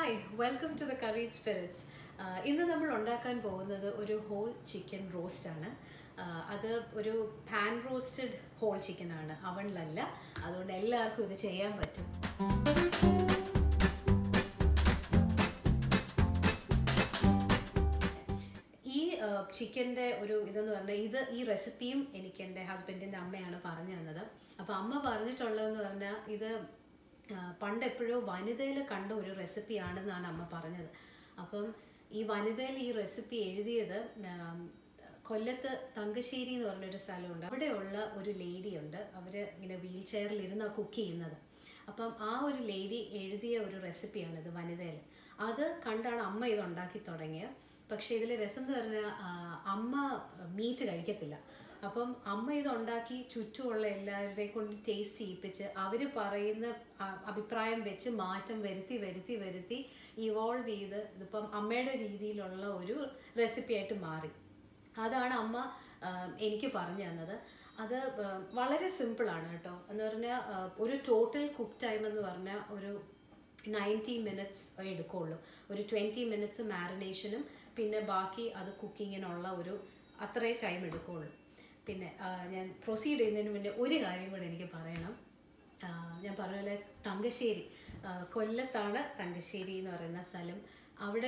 hi welcome to the curry spirits ഇന്ന് നമ്മൾ ഉണ്ടാക്കാൻ പോകുന്നത് ഒരു ഹോൾ ചിക്കൻ റോസ്റ്റ് ആണ് ആഹ് അത് ഒരു പാൻ റോസ്റ്റഡ് ഹോൾ ചിക്കൻ ആണ് അവണിലല്ല അതുകൊണ്ട് എല്ലാവർക്കും ഇത് ചെയ്യാൻ പറ്റും ഈ ചിക്കൻ്റെ ഒരു ഇതെന്ന് പറഞ്ഞാൽ ഇത് ഈ റെസിപ്പിയും എനിക്ക് എൻ്റെ ഹസ്ബൻഡിൻ്റെ അമ്മയാണ് പറഞ്ഞു തന്നത് അപ്പോൾ അമ്മ പറഞ്ഞിട്ടുള്ളതെന്ന് പറഞ്ഞാൽ ഇത് ആ, പണ്ട് എപ്പോഴോ വനിതയിൽ കണ്ട ഒരു റെസിപ്പിയാണെന്നാണ് അമ്മ പറഞ്ഞത് അപ്പം ഈ വനിതയിൽ ഈ റെസിപ്പി എഴുതിയത് ആം, കൊല്ലത്ത് തങ്കശ്ശേരി എന്ന് പറഞ്ഞൊരു സ്ഥലമുണ്ട് അവിടെയുള്ള ഒരു ലേഡി ഉണ്ട് അവർ ഇങ്ങനെ വീൽ ചെയറിൽ ഇരുന്ന് കുക്ക് ചെയ്യുന്നത് അപ്പം ആ ഒരു ലേഡി എഴുതിയ ഒരു റെസിപ്പിയാണിത് വനിതയിൽ അത് കണ്ടാണ് അമ്മ ഇത് ഉണ്ടാക്കി തുടങ്ങിയത് പക്ഷേ ഇതിൽ രസം എന്ന് പറഞ്ഞാൽ ആ, അമ്മ മീറ്റ് കഴിക്കത്തില്ല അപ്പം അമ്മ ഇത് ഉണ്ടാക്കി ചുറ്റുമുള്ള എല്ലാവരെയും കൊണ്ട് ടേസ്റ്റ് ചെയ്യിപ്പിച്ച് അവർ പറയുന്ന ആ, അഭിപ്രായം വെച്ച് മാറ്റം വരുത്തി വരുത്തി വരുത്തി ഇവോൾവ് ചെയ്ത് ഇതിപ്പം അമ്മയുടെ രീതിയിലുള്ള ഒരു റെസിപ്പി ആയിട്ട് മാറി അതാണ് അമ്മ ആ, എനിക്ക് പറഞ്ഞു തന്നത് അത് ആ, വളരെ സിമ്പിളാണ് കേട്ടോ എന്ന് പറഞ്ഞാൽ ആ, ഒരു ടോട്ടൽ കുക്ക് ടൈം എന്ന് പറഞ്ഞാൽ ഒരു നയൻറ്റി മിനിറ്റ്സ് എടുക്കുള്ളൂ ഒരു ട്വൻറ്റി മിനിറ്റ്സ് മാരിനേഷനും പിന്നെ ബാക്കി അത് കുക്കിങ്ങിനുള്ള ഒരു അത്രേ ടൈം എടുക്കുള്ളൂ പിന്നെ ആ, ഞാൻ പ്രൊസീഡ് ചെയ്യുന്നതിന് മുന്നേ ഒരു കാര്യം കൂടെ എനിക്ക് പറയണം ആ, ഞാൻ പറഞ്ഞ പോലെ തങ്കശ്ശേരി ആ, കൊല്ലത്താണ് തങ്കശ്ശേരി എന്ന് പറയുന്ന സ്ഥലം അവിടെ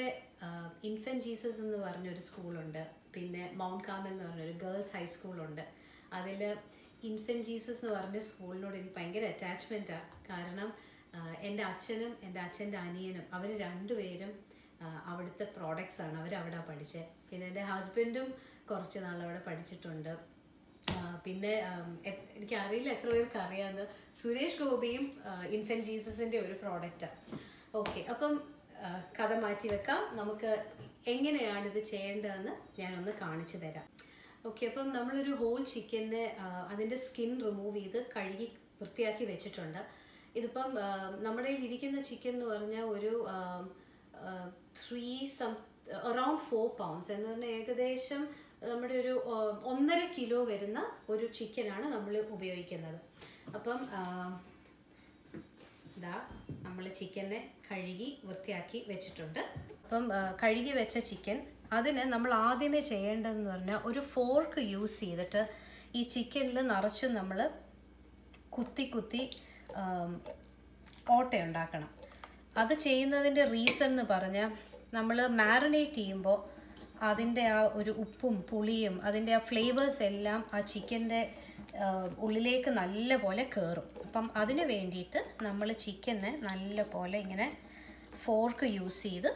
ഇൻഫൻ ജീസസ് എന്ന് പറഞ്ഞൊരു സ്കൂളുണ്ട് പിന്നെ മൗണ്ട് കാമൽ എന്ന് പറഞ്ഞൊരു ഗേൾസ് ഹൈസ്കൂളുണ്ട് അതിൽ ഇൻഫൻ ജീസസ് എന്ന് പറഞ്ഞ സ്കൂളിനോട് എനിക്ക് ഭയങ്കര അറ്റാച്ച്മെൻറ്റാണ് കാരണം ആ, എൻ്റെ അച്ഛനും എൻ്റെ അച്ഛൻ്റെ അനിയനും അവർ രണ്ടുപേരും ആ, അവിടുത്തെ പ്രോഡക്റ്റ്സ് ആണ് അവർ അവിടെ പഠിച്ചത് പിന്നെ എൻ്റെ ഹസ്ബൻഡും കുറച്ച് നാൾ അവിടെ പഠിച്ചിട്ടുണ്ട് ആ, പിന്നെ ആം, എ- എനിക്കറിയില്ല എത്ര പേർക്ക് അറിയാമെന്ന് സുരേഷ് ഗോപിയും ഇൻഫൻ ജീസസിൻ്റെ ഒരു പ്രോഡക്റ്റാണ് ഓക്കെ അപ്പം ആ, കഥ മാറ്റി വെക്കാം നമുക്ക് എങ്ങനെയാണ് ഇത് ചെയ്യേണ്ടതെന്ന് ഞാനൊന്ന് കാണിച്ചു തരാം ഓക്കെ അപ്പം നമ്മളൊരു ഹോൾ ചിക്കനെ അതിൻ്റെ സ്കിൻ റിമൂവ് ചെയ്ത് കഴുകി വൃത്തിയാക്കി വെച്ചിട്ടുണ്ട് ഇതിപ്പം ആ, നമ്മുടെ കയ്യിൽ ഇരിക്കുന്ന ചിക്കൻ എന്ന് പറഞ്ഞാൽ ഒരു three some around four pounds എന്ന് പറഞ്ഞാൽ ഏകദേശം നമ്മുടെ ഒരു ആ, ഒന്നര കിലോ വരുന്ന ഒരു ചിക്കനാണ് നമ്മൾ ഉപയോഗിക്കുന്നത് അപ്പം ആ, ഇതാ നമ്മൾ ചിക്കനെ കഴുകി വൃത്തിയാക്കി വെച്ചിട്ടുണ്ട് അപ്പം ആ, കഴുകി വെച്ച ചിക്കൻ അതിന് നമ്മൾ ആദ്യമേ ചെയ്യേണ്ടതെന്ന് പറഞ്ഞാൽ ഒരു ഫോർക്ക് യൂസ് ചെയ്തിട്ട് ഈ ചിക്കനിൽ നിറച്ചും നമ്മൾ കുത്തി കുത്തി ആം, ഓട്ടയുണ്ടാക്കണം അത് ചെയ്യുന്നതിൻ്റെ റീസൺ എന്ന് പറഞ്ഞാൽ നമ്മൾ മാറിനേറ്റ് ചെയ്യുമ്പോൾ അതിൻ്റെ ആ ഒരു ഉപ്പും പുളിയും അതിൻ്റെ ആ ഫ്ലേവേഴ്സ് എല്ലാം ആ ചിക്കൻ്റെ ഉള്ളിലേക്ക് നല്ല പോലെ കയറും അപ്പം അതിന് വേണ്ടിയിട്ട് നമ്മൾ ചിക്കനെ നല്ല പോലെ ഇങ്ങനെ ഫോർക്ക് യൂസ് ചെയ്ത്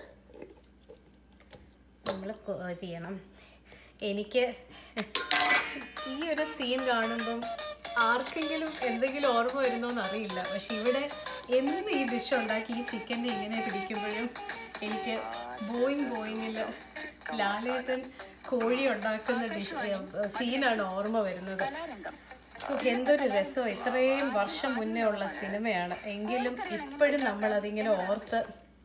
നമ്മൾ ഇത് ചെയ്യണം എനിക്ക് ഈ ഒരു സീൻ കാണുമ്പം ആർക്കെങ്കിലും എന്തെങ്കിലും ഓർമ്മ വരുന്നോന്ന് അറിയില്ല പക്ഷെ ഇവിടെ എന്ന് ഈ ഡിഷ് ഉണ്ടാക്കി ഈ ചിക്കൻ്റെ ഇങ്ങനെ പിടിക്കുമ്പോഴും എനിക്ക് ബോയിങ് ബോയിങ്ങിൽ ലാലേട്ടൻ കോഴി ഉണ്ടാക്കുന്ന ഡിഷ് സീനാണ് ഓർമ്മ വരുന്നത് ഉഫ്, എന്തൊരു രസം ഇത്രയും വർഷം മുന്നേ ഉള്ള സിനിമയാണ് എങ്കിലും ഇപ്പോഴും നമ്മളതിങ്ങനെ ഓർത്ത്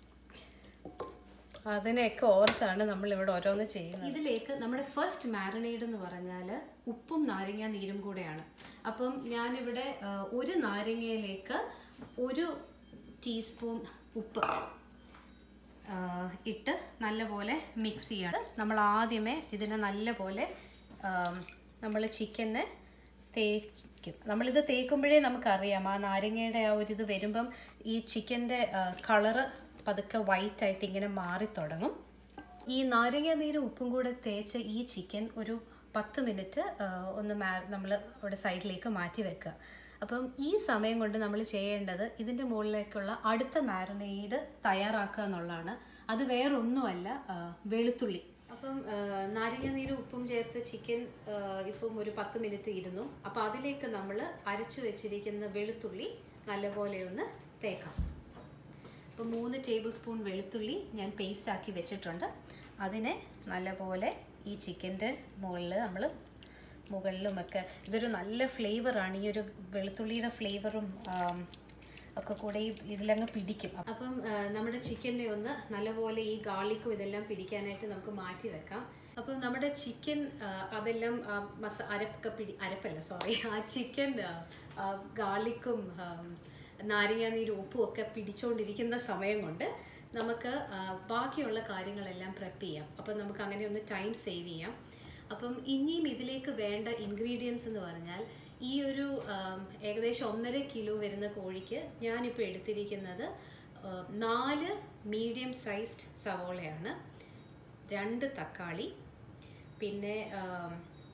അതിനെയൊക്കെ ഓർത്താണ് നമ്മൾ ഇവിടെ ഓരോന്ന് ചെയ്യുന്നത് ഇതിലേക്ക് നമ്മുടെ ഫസ്റ്റ് മാരിനേഡ് എന്ന് പറഞ്ഞാൽ ഉപ്പും നാരങ്ങ നീരും കൂടെയാണ് അപ്പം ഞാനിവിടെ ആ, ഒരു നാരങ്ങയിലേക്ക് ഒരു ടീസ്പൂൺ ഉപ്പ് ആ, ഇട്ട് നല്ലപോലെ മിക്സ് ചെയ്യാണ് നമ്മൾ ആദ്യമേ ഇതിനെ നല്ലപോലെ നമ്മൾ ചിക്കനെ തേക്കും നമ്മളിത് തേക്കുമ്പോഴേ നമുക്കറിയാം ആ നാരങ്ങയുടെ ആ ഒരു ഇത് വരുമ്പം ഈ ചിക്കൻ്റെ കളറ് പതുക്കെ വൈറ്റ് ആയിട്ട് ഇങ്ങനെ മാറി തുടങ്ങും ഈ നാരങ്ങ നീരും ഉപ്പും കൂടെ തേച്ച് ഈ ചിക്കൻ ഒരു പത്ത് മിനിറ്റ് ഒന്ന് മാ നമ്മൾ അവിടെ സൈഡിലേക്ക് മാറ്റി വെക്കുക അപ്പം ഈ സമയം കൊണ്ട് നമ്മൾ ചെയ്യേണ്ടത് ഇതിൻ്റെ മുകളിലേക്കുള്ള അടുത്ത മാരിനേഡ് തയ്യാറാക്കുക എന്നുള്ളതാണ് അത് വേറൊന്നുമല്ല ആ, വെളുത്തുള്ളി അപ്പം ആ, നാരങ്ങ നീരും ഉപ്പും ചേർത്ത് ചിക്കൻ ആ, ഇപ്പം ഒരു പത്ത് മിനിറ്റ് ഇരുന്നു അപ്പം അതിലേക്ക് നമ്മൾ അരച്ചു വെച്ചിരിക്കുന്ന വെളുത്തുള്ളി നല്ലപോലെ ഒന്ന് തേക്കാം അപ്പോൾ മൂന്ന് ടേബിൾ സ്പൂൺ വെളുത്തുള്ളി ഞാൻ പേസ്റ്റ് ആക്കി വെച്ചിട്ടുണ്ട് അതിനെ നല്ലപോലെ ഈ ചിക്കൻ്റെ മുകളിൽ നമ്മൾ മുകളിലുമൊക്കെ ഇതൊരു നല്ല ഫ്ലേവറാണ് ഈ ഒരു വെളുത്തുള്ളിയുടെ ഫ്ലേവറും ഒക്കെ കൂടെ ഈ ഇതിലങ്ങ് പിടിക്കും അപ്പം ആ, നമ്മുടെ ചിക്കനെ ഒന്ന് നല്ലപോലെ ഈ ഗാർലിക്കും ഇതെല്ലാം പിടിക്കാനായിട്ട് നമുക്ക് മാറ്റി വെക്കാം അപ്പം നമ്മുടെ ചിക്കൻ അതെല്ലാം ആ, മസ അരപ്പൊക്കെ പിടി അരപ്പല്ല സോറി ആ ചിക്കൻ ഗാർലിക്കും നാരങ്ങാനീരും ഉപ്പും ഒക്കെ പിടിച്ചുകൊണ്ടിരിക്കുന്ന സമയം കൊണ്ട് നമുക്ക് ആ, ബാക്കിയുള്ള കാര്യങ്ങളെല്ലാം പ്രെപ്പ് ചെയ്യാം അപ്പം നമുക്ക് അങ്ങനെ ഒന്ന് ടൈം സേവ് ചെയ്യാം അപ്പം ഇനിയും ഇതിലേക്ക് വേണ്ട ഇൻഗ്രീഡിയൻസ് എന്ന് പറഞ്ഞാൽ ഈ ഒരു ആം, ഏകദേശം ഒന്നര കിലോ വരുന്ന കോഴിക്ക് ഞാനിപ്പോൾ എടുത്തിരിക്കുന്നത് ആ, നാല് മീഡിയം സൈസ്ഡ് സവോളയാണ് രണ്ട് തക്കാളി പിന്നെ ആം,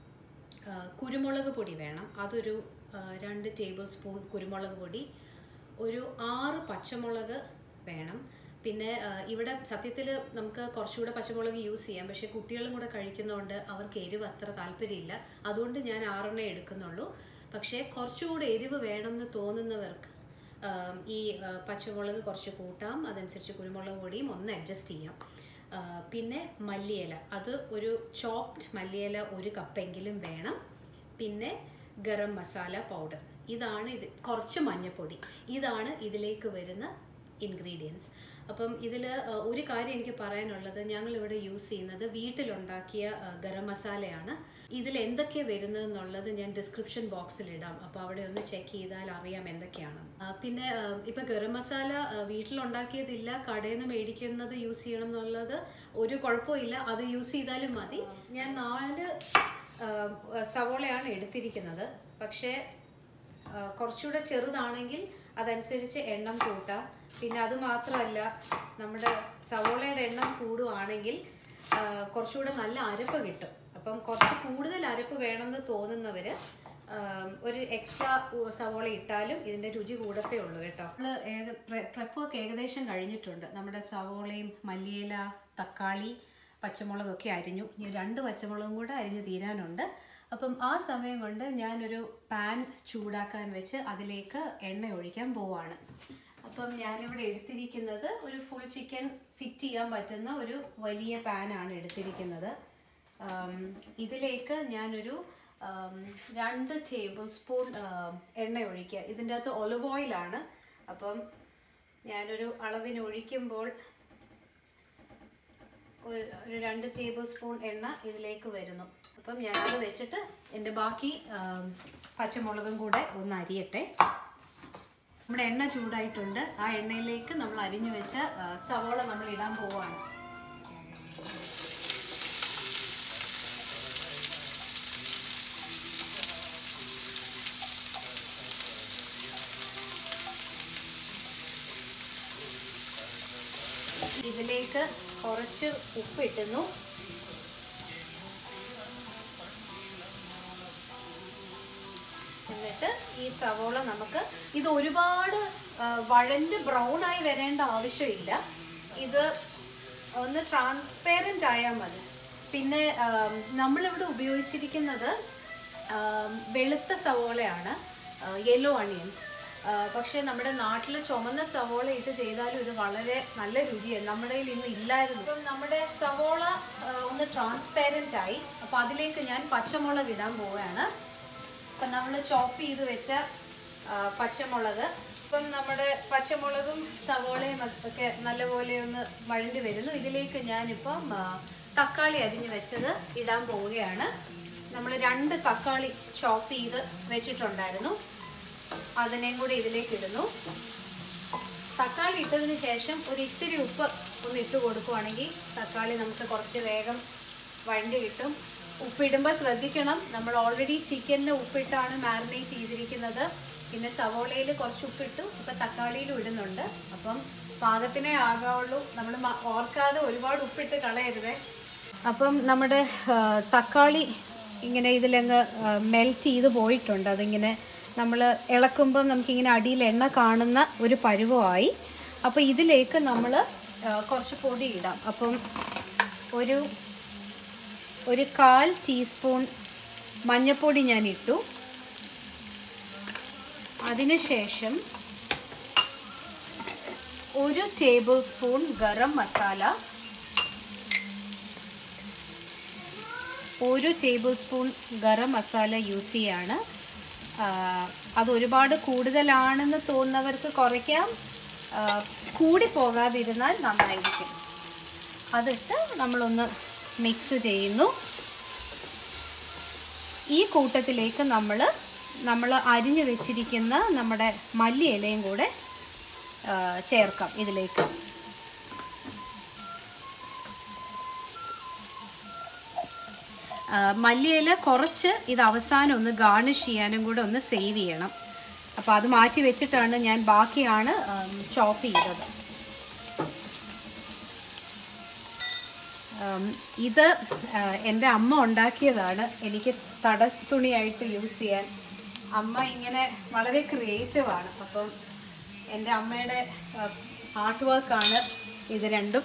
ആ, കുരുമുളക് പൊടി വേണം അതൊരു ആ, രണ്ട് ടേബിൾ സ്പൂൺ കുരുമുളക് പൊടി ഒരു ആറ് പച്ചമുളക് വേണം പിന്നെ ആ, ഇവിടെ സത്യത്തിൽ നമുക്ക് കുറച്ചുകൂടെ പച്ചമുളക് യൂസ് ചെയ്യാം പക്ഷേ കുട്ടികളും കൂടെ കഴിക്കുന്നതുകൊണ്ട് അവർക്ക് എരിവ് അത്ര താല്പര്യമില്ല അതുകൊണ്ട് ഞാൻ ആറെണ്ണേ എടുക്കുന്നുള്ളൂ പക്ഷേ കുറച്ചുകൂടെ എരിവ് വേണമെന്ന് തോന്നുന്നവർക്ക് ആം, ഈ ആ, പച്ചമുളക് കുറച്ച് കൂട്ടാം അതനുസരിച്ച് കുരുമുളക് പൊടിയും ഒന്ന് അഡ്ജസ്റ്റ് ചെയ്യാം ആ, പിന്നെ മല്ലിയില അത് ഒരു ചോപ്ഡ് മല്ലിയില ഒരു കപ്പെങ്കിലും വേണം പിന്നെ ഗരം മസാല പൗഡർ ഇതാണ് ഇത് കുറച്ച് മഞ്ഞൾപ്പൊടി ഇതാണ് ഇതിലേക്ക് വരുന്ന ഇൻഗ്രീഡിയൻസ് അപ്പം ഇതിൽ ഒരു കാര്യം എനിക്ക് പറയാനുള്ളത് ഞങ്ങൾ ഇവിടെ യൂസ് ചെയ്യുന്നത് വീട്ടിലുണ്ടാക്കിയ ആ, ഗരം മസാലയാണ് ഇതിൽ എന്തൊക്കെ വരുന്നതെന്നുള്ളത് ഞാൻ ഡിസ്ക്രിപ്ഷൻ ബോക്സിൽ ഇടാം അപ്പോൾ അവിടെ ഒന്ന് ചെക്ക് ചെയ്താൽ അറിയാം എന്തൊക്കെയാണ് ആ, പിന്നെ ആ, ഇപ്പം ഗരം മസാല ആ, വീട്ടിലുണ്ടാക്കിയതില്ല കടയിൽ നിന്ന് മേടിക്കുന്നത് യൂസ് ചെയ്യണം എന്നുള്ളത് ഒരു കുഴപ്പമില്ല അത് യൂസ് ചെയ്താലും മതി ഞാൻ നാല് ആ, സവോളയാണ് എടുത്തിരിക്കുന്നത് പക്ഷേ ആ, കുറച്ചുകൂടെ ചെറുതാണെങ്കിൽ അതനുസരിച്ച് എണ്ണം കൂട്ടാം പിന്നെ അത് മാത്രമല്ല നമ്മുടെ സവോളയുടെ എണ്ണം കൂടുവാണെങ്കിൽ ആ, കുറച്ചുകൂടെ നല്ല അരപ്പ് കിട്ടും അപ്പം കുറച്ച് കൂടുതൽ അരപ്പ് വേണമെന്ന് തോന്നുന്നവർ ഒരു എക്സ്ട്രാ സവോള ഇട്ടാലും ഇതിൻ്റെ രുചി കൂടത്തേ ഉള്ളൂ കേട്ടോ നമ്മൾ ഏക പ്രെപ്പൊക്കെ ഏകദേശം കഴിഞ്ഞിട്ടുണ്ട് നമ്മുടെ സവോളയും മല്ലിയില തക്കാളി പച്ചമുളകൊക്കെ അരിഞ്ഞു ഇനി രണ്ട് പച്ചമുളകും കൂടെ അരിഞ്ഞ് തീരാനുണ്ട് അപ്പം ആ സമയം കൊണ്ട് ഞാനൊരു പാൻ ചൂടാക്കാൻ വെച്ച് അതിലേക്ക് എണ്ണ ഒഴിക്കാൻ പോവാണ് അപ്പം ഞാനിവിടെ എടുത്തിരിക്കുന്നത് ഒരു ഫുൾ ചിക്കൻ ഫിറ്റ് ചെയ്യാൻ പറ്റുന്ന ഒരു വലിയ പാനാണ് എടുത്തിരിക്കുന്നത് ആം, ഇതിലേക്ക് ഞാനൊരു ആം, രണ്ട് ടേബിൾ സ്പൂൺ ആം, എണ്ണ ഒഴിക്കുക ഇതിൻ്റെ അകത്ത് ഒലിവ് ഓയിലാണ് അപ്പം ഞാനൊരു അളവിന് ഒഴിക്കുമ്പോൾ ഒരു ഒരു രണ്ട് ടേബിൾ സ്പൂൺ എണ്ണ ഇതിലേക്ക് വരുന്നു അപ്പം ഞാനത് വെച്ചിട്ട് എൻ്റെ ബാക്കി ആം, പച്ചമുളകും കൂടെ ഒന്ന് അരിയട്ടെ നമ്മുടെ എണ്ണ ചൂടായിട്ടുണ്ട് ആ എണ്ണയിലേക്ക് നമ്മൾ അരിഞ്ഞു വെച്ച ആ, സവോള നമ്മൾ ഇടാൻ പോവാണ് ഇതിലേക്ക് കുറച്ച് ഉപ്പ് ഇട്ടുന്നു എന്നിട്ട് ഈ സവോള നമുക്ക് ഇത് ഒരുപാട് ആ, വഴണ്ട് ബ്രൗൺ ആയി വരേണ്ട ആവശ്യമില്ല ഇത് ഒന്ന് ട്രാൻസ്പെറൻ്റ് ആയാൽ മതി പിന്നെ ആം, നമ്മളിവിടെ ഉപയോഗിച്ചിരിക്കുന്നത് ആം, വെളുത്ത സവോളയാണ് യെല്ലോ അണിയൻസ് പക്ഷേ നമ്മുടെ നാട്ടിൽ ചുമന്ന സവോള ഇട്ട് ചെയ്താലും ഇത് വളരെ നല്ല രുചിയാണ് നമ്മുടെ കയ്യിൽ ഇന്ന് ഇല്ലായിരുന്നു അപ്പം നമ്മുടെ സവോള ആ, ഒന്ന് ട്രാൻസ്പെറൻ്റ് ആയി അപ്പോൾ അതിലേക്ക് ഞാൻ പച്ചമുളക് ഇടാൻ പോവുകയാണ് അപ്പം നമ്മൾ ചോപ്പ് ചെയ്ത് വെച്ച ആ, പച്ചമുളക് ഇപ്പം നമ്മുടെ പച്ചമുളകും സവോളയും ഒക്കെ നല്ലപോലെ ഒന്ന് വഴണ്ടി വരുന്നു ഇതിലേക്ക് ഞാനിപ്പം ആ, തക്കാളി അരിഞ്ഞ് വെച്ചത് ഇടാൻ പോവുകയാണ് നമ്മൾ രണ്ട് തക്കാളി ചോപ്പ് ചെയ്ത് വെച്ചിട്ടുണ്ടായിരുന്നു അതിനെയും കൂടി ഇതിലേക്ക് ഇടുന്നു തക്കാളി ഇട്ടതിന് ശേഷം ഒരു ഇത്തിരി ഉപ്പ് ഒന്ന് ഇട്ട് കൊടുക്കുവാണെങ്കിൽ തക്കാളി നമുക്ക് കുറച്ച് വേഗം വഴണ്ടി കിട്ടും ഉപ്പിടുമ്പോൾ ശ്രദ്ധിക്കണം നമ്മൾ ഓൾറെഡി ചിക്കനിൽ ഉപ്പിട്ടാണ് മാരിനേറ്റ് ചെയ്തിരിക്കുന്നത് പിന്നെ സവോളയിൽ കുറച്ച് ഉപ്പിട്ടു ഇപ്പം തക്കാളിയിലും ഇടുന്നുണ്ട് അപ്പം പാകത്തിനേ ആകാവുള്ളൂ നമ്മൾ ഓർക്കാതെ ഒരുപാട് ഉപ്പിട്ട് കളയരുതേ അപ്പം നമ്മുടെ ആ, തക്കാളി ഇങ്ങനെ ഇതിലങ്ങ് മെൽറ്റ് ചെയ്ത് പോയിട്ടുണ്ട് അതിങ്ങനെ നമ്മൾ ഇളക്കുമ്പം നമുക്കിങ്ങനെ അടിയിൽ എണ്ണ കാണുന്ന ഒരു പരുവമായി അപ്പോൾ ഇതിലേക്ക് നമ്മൾ കുറച്ച് പൊടി ഇടാം അപ്പം ഒരു ഒരു കാൽ ടീസ്പൂൺ മഞ്ഞൾപ്പൊടി ഞാൻ ഇട്ടു അതിനുശേഷം ഒരു ടേബിൾ സ്പൂൺ ഗരം മസാല ഒരു tablespoon garam masala use ചെയ്യാണ് ആ, അത് ഒരുപാട് കൂടുതലാണെന്ന് തോന്നുന്നവർക്ക് കുറയ്ക്കാം ആ, കൂടി പോകാതിരുന്നാൽ നന്നായിരിക്കും അതിട്ട് നമ്മളൊന്ന് മിക്സ് ചെയ്യുന്നു ഈ കൂട്ടത്തിലേക്ക് നമ്മൾ നമ്മൾ അരിഞ്ഞു വെച്ചിരിക്കുന്ന നമ്മുടെ മല്ലി ഇലയും കൂടെ ആ, ചേർക്കാം ഇതിലേക്ക് ആ, മല്ലിയില കുറച്ച് ഇത് അവസാനം ഒന്ന് ഗാർണിഷ് ചെയ്യാനും കൂടെ ഒന്ന് സേവ് ചെയ്യണം അപ്പോൾ അത് മാറ്റി വെച്ചിട്ടാണ് ഞാൻ ബാക്കിയാണ് ചോപ്പ് ചെയ്തത് ഉം, ഇത് ആ, എൻ്റെ അമ്മ ഉണ്ടാക്കിയതാണ് എനിക്ക് തടത്തുണിയായിട്ട് യൂസ് ചെയ്യാൻ അമ്മ ഇങ്ങനെ വളരെ ക്രിയേറ്റീവാണ് അപ്പം എൻ്റെ അമ്മയുടെ ആർട്ട് വർക്കാണ് ഇത് രണ്ടും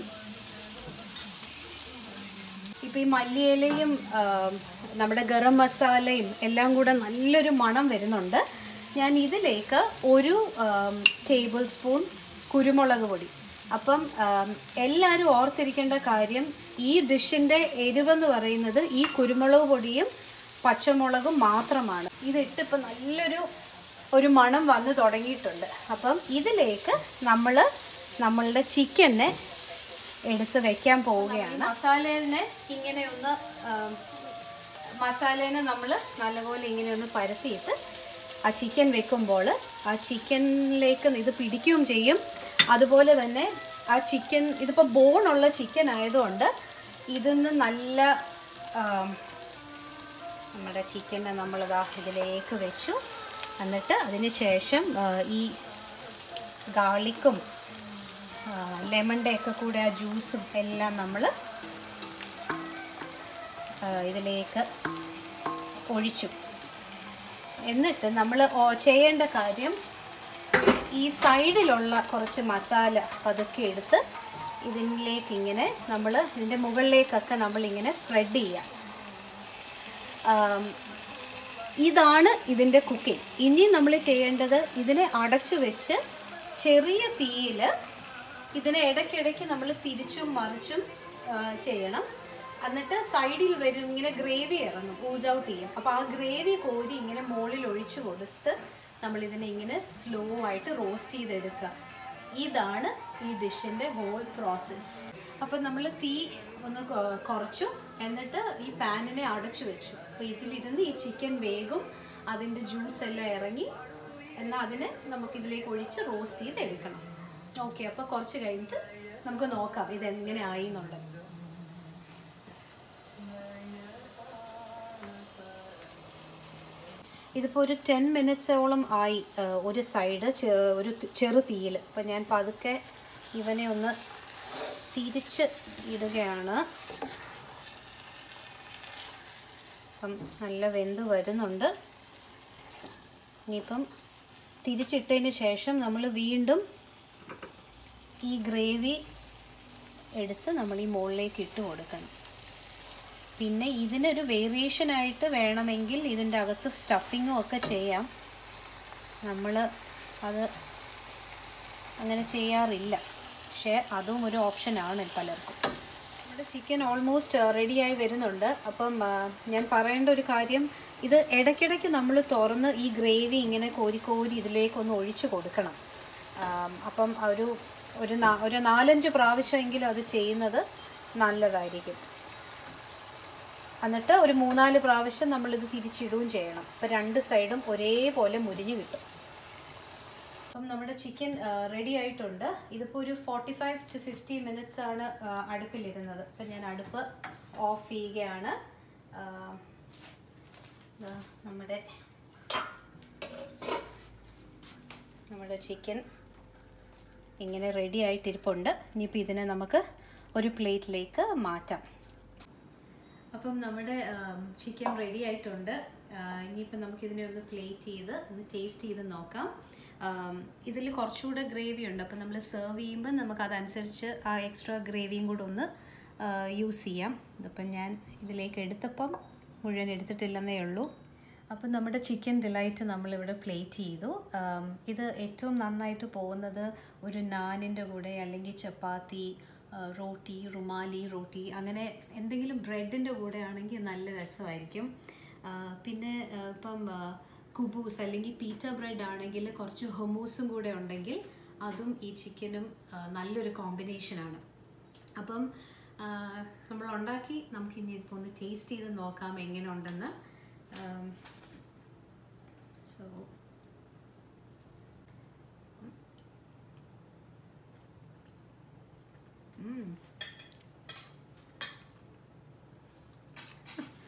ഇപ്പം ഈ മല്ലിയിലയും ആ, നമ്മുടെ ഗരം മസാലയും എല്ലാം കൂടെ നല്ലൊരു മണം വരുന്നുണ്ട് ഞാൻ ഇതിലേക്ക് ഒരു ടേബിൾ സ്പൂൺ കുരുമുളക് പൊടി അപ്പം ആം, എല്ലാവരും ഓർത്തിരിക്കേണ്ട കാര്യം ഈ ഡിഷിൻ്റെ എരിവെന്ന് പറയുന്നത് ഈ കുരുമുളക് പൊടിയും പച്ചമുളകും മാത്രമാണ് ഇതിട്ട് ഇപ്പം നല്ലൊരു ഒരു മണം വന്ന് തുടങ്ങിയിട്ടുണ്ട് അപ്പം ഇതിലേക്ക് നമ്മൾ നമ്മളുടെ ചിക്കനെ എടുത്ത് വെക്കാൻ പോവുകയാണ് മസാലേനെ ഇങ്ങനെ ഒന്ന് ആം, മസാലേനെ നമ്മൾ നല്ലപോലെ ഇങ്ങനെ ഒന്ന് പരത്തിയിട്ട് ആ ചിക്കൻ വെക്കുമ്പോൾ ആ ചിക്കനിലേക്ക് ഇത് പിടിക്കുകയും ചെയ്യും അതുപോലെ തന്നെ ആ ചിക്കൻ ഇതിപ്പോൾ ബോണുള്ള ചിക്കൻ ആയതുകൊണ്ട് ഇതിന്ന് നല്ല ആം, നമ്മുടെ ചിക്കനെ നമ്മളിതാ ഇതിലേക്ക് വെച്ചു എന്നിട്ട് അതിന് ശേഷം ആ, ഈ ഗാർലിക്കും ലെമണിൻ്റെ ഒക്കെ കൂടെ ആ ജ്യൂസും എല്ലാം നമ്മൾ ഇതിലേക്ക് ഒഴിച്ചു എന്നിട്ട് നമ്മൾ ചെയ്യേണ്ട കാര്യം ഈ സൈഡിലുള്ള കുറച്ച് മസാല പതുക്കെ എടുത്ത് ഇതിലേക്ക് ഇങ്ങനെ നമ്മൾ ഇതിൻ്റെ മുകളിലേക്കൊക്കെ നമ്മളിങ്ങനെ സ്പ്രെഡ് ചെയ്യാം ആം, ഇതാണ് ഇതിൻ്റെ കുക്കിംഗ് ഇനി നമ്മൾ ചെയ്യേണ്ടത് ഇതിനെ അടച്ചു വെച്ച് ചെറിയ തീയിൽ ഇതിനെ ഇടയ്ക്കിടയ്ക്ക് നമ്മൾ തിരിച്ചും മറിച്ചും ആ, ചെയ്യണം എന്നിട്ട് സൈഡിൽ വരും ഇങ്ങനെ ഗ്രേവി ഇറങ്ങും ഊസ് ഔട്ട് ചെയ്യും അപ്പോൾ ആ ഗ്രേവി കോരി ഇങ്ങനെ മുകളിൽ ഒഴിച്ചു കൊടുത്ത് നമ്മൾ ഇതിനെ ഇങ്ങനെ സ്ലോ ആയിട്ട് റോസ്റ്റ് ചെയ്തെടുക്കുക ഇതാണ് ഈ ഡിഷിൻ്റെ ഹോൾ പ്രോസസ്സ് അപ്പം നമ്മൾ തീ ഒന്ന് കൊ- കുറച്ചു എന്നിട്ട് ഈ പാനിനെ അടച്ചു വെച്ചു അപ്പോൾ ഇതിലിരുന്ന് ഈ ചിക്കൻ വേഗം അതിൻ്റെ ജ്യൂസ് എല്ലാം ഇറങ്ങി എന്നാൽ അതിനെ നമുക്കിതിലേക്ക് ഒഴിച്ച് റോസ്റ്റ് ചെയ്ത് എടുക്കണം ഓക്കെ അപ്പോൾ കുറച്ച് കഴിഞ്ഞിട്ട് നമുക്ക് നോക്കാം ഇതെങ്ങനെ ആയി എന്നുള്ളത് ഇതിപ്പോൾ ഒരു ടെൻ മിനിറ്റ്സോളം ആയി ആ, ഒരു സൈഡ് ഒരു തി- ചെറു തീയിൽ അപ്പം ഞാൻ പതുക്കെ ഇവനെ ഒന്ന് തിരിച്ച് ഇടുകയാണ് അപ്പം നല്ല വെന്ത് വരുന്നുണ്ട് ഇനിയിപ്പം തിരിച്ചിട്ടതിന് ശേഷം നമ്മൾ വീണ്ടും ഈ ഗ്രേവി എടുത്ത് നമ്മൾ ഈ മുകളിലേക്ക് ഇട്ട് കൊടുക്കണം പിന്നെ ഇതിനൊരു വേരിയേഷൻ ആയിട്ട് വേണമെങ്കിൽ ഇതിൻ്റെ അകത്ത് സ്റ്റഫിങ്ങും ഒക്കെ ചെയ്യാം നമ്മൾ അത് അങ്ങനെ ചെയ്യാറില്ല പക്ഷേ അതും ഒരു ഓപ്ഷനാണ് പലർക്കും നമ്മുടെ ചിക്കൻ ഓൾമോസ്റ്റ് റെഡിയായി വരുന്നുണ്ട് അപ്പം ആ, ഞാൻ പറയേണ്ട ഒരു കാര്യം ഇത് ഇടയ്ക്കിടയ്ക്ക് നമ്മൾ തുറന്ന് ഈ ഗ്രേവി ഇങ്ങനെ കോരി കോരി ഇതിലേക്കൊന്ന് ഒഴിച്ചു കൊടുക്കണം ആം, അപ്പം ഒരു ഒരു നാ- ഒരു നാലഞ്ച് പ്രാവശ്യമെങ്കിലും അത് ചെയ്യുന്നത് നല്ലതായിരിക്കും എന്നിട്ട് ഒരു മൂന്നാല് പ്രാവശ്യം നമ്മളിത് തിരിച്ചിടുകയും ചെയ്യണം അപ്പം രണ്ട് സൈഡും ഒരേപോലെ മുരിഞ്ഞ് കിട്ടും അപ്പം നമ്മുടെ ചിക്കൻ റെഡി ആയിട്ടുണ്ട് ഇതിപ്പോൾ ഒരു forty five to fifty minutes ആണ് ആ, അടുപ്പിലിരുന്നത് അപ്പം ഞാൻ അടുപ്പ് ഓഫ് ചെയ്യുകയാണ് ആ, ദാ നമ്മുടെ നമ്മുടെ ചിക്കൻ ഇങ്ങനെ റെഡി ആയിട്ടിരിപ്പുണ്ട് ഇനിയിപ്പോൾ ഇതിനെ നമുക്ക് ഒരു പ്ലേറ്റിലേക്ക് മാറ്റാം അപ്പം നമ്മുടെ ചിക്കൻ റെഡി ആയിട്ടുണ്ട് ഇനിയിപ്പോൾ നമുക്കിതിനെ ഒന്ന് പ്ലേറ്റ് ചെയ്ത് ഒന്ന് ടേസ്റ്റ് ചെയ്ത് നോക്കാം ഇതിൽ കുറച്ചുകൂടെ ഗ്രേവി ഉണ്ട് അപ്പം നമ്മൾ സെർവ് ചെയ്യുമ്പോൾ നമുക്ക് അതനുസരിച്ച് ആ എക്സ്ട്രാ ഗ്രേവിയും കൂടെ ഒന്ന് യൂസ് ചെയ്യാം അപ്പം ഞാൻ ഇതിലേക്ക് എടുത്തപ്പം മുഴുവൻ എടുത്തിട്ടില്ലെന്നേ ഉള്ളൂ അപ്പം നമ്മുടെ ചിക്കൻ ഡിലൈറ്റ് നമ്മളിവിടെ പ്ലേറ്റ് ചെയ്തു ആം, ഇത് ഏറ്റവും നന്നായിട്ട് പോകുന്നത് ഒരു നാനിൻ്റെ കൂടെ അല്ലെങ്കിൽ ചപ്പാത്തി ആ, റോട്ടി റുമാലി റോട്ടി അങ്ങനെ എന്തെങ്കിലും ബ്രെഡിൻ്റെ കൂടെ ആണെങ്കിൽ നല്ല രസമായിരിക്കും ആ, പിന്നെ ആ, ഇപ്പം ആ, കുബൂസ് അല്ലെങ്കിൽ പീറ്റ ബ്രെഡ് ആണെങ്കിൽ കുറച്ച് ഹൊമൂസും കൂടെ ഉണ്ടെങ്കിൽ അതും ഈ ചിക്കനും ആ, നല്ലൊരു കോമ്പിനേഷനാണ് അപ്പം ആ, നമ്മൾ ഉണ്ടാക്കി നമുക്കിനി ഇതിപ്പോൾ ഒന്ന് ടേസ്റ്റ് ചെയ്ത് നോക്കാം എങ്ങനെ ഉണ്ടെന്ന് സോ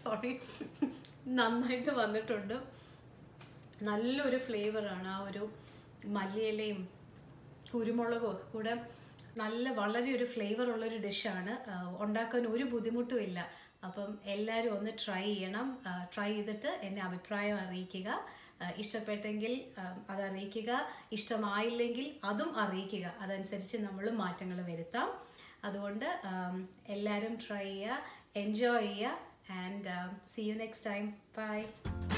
സോറി നന്നായിട്ട് വന്നിട്ടുണ്ട് നല്ലൊരു ഫ്ലേവറാണ് ആ ഒരു മല്ലിയിലയും കുരുമുളകും ഒക്കെ കൂടെ നല്ല വളരെ ഒരു ഫ്ലേവർ ഉള്ളൊരു ഡിഷാണ് ഉണ്ടാക്കാൻ ഒരു ബുദ്ധിമുട്ടും ഇല്ല അപ്പം എല്ലാവരും ഒന്ന് ട്രൈ ചെയ്യണം ട്രൈ ചെയ്തിട്ട് എന്നെ അഭിപ്രായം അറിയിക്കുക ആ, ഇഷ്ടപ്പെട്ടെങ്കിൽ ആ, അത് അറിയിക്കുക ഇഷ്ടമായില്ലെങ്കിൽ അതും അറിയിക്കുക അതനുസരിച്ച് നമ്മൾ മാറ്റങ്ങൾ വരുത്താം അതുകൊണ്ട് ആം, എല്ലാവരും ട്രൈ ചെയ്യുക എൻജോയ് ചെയ്യുക and see you next time by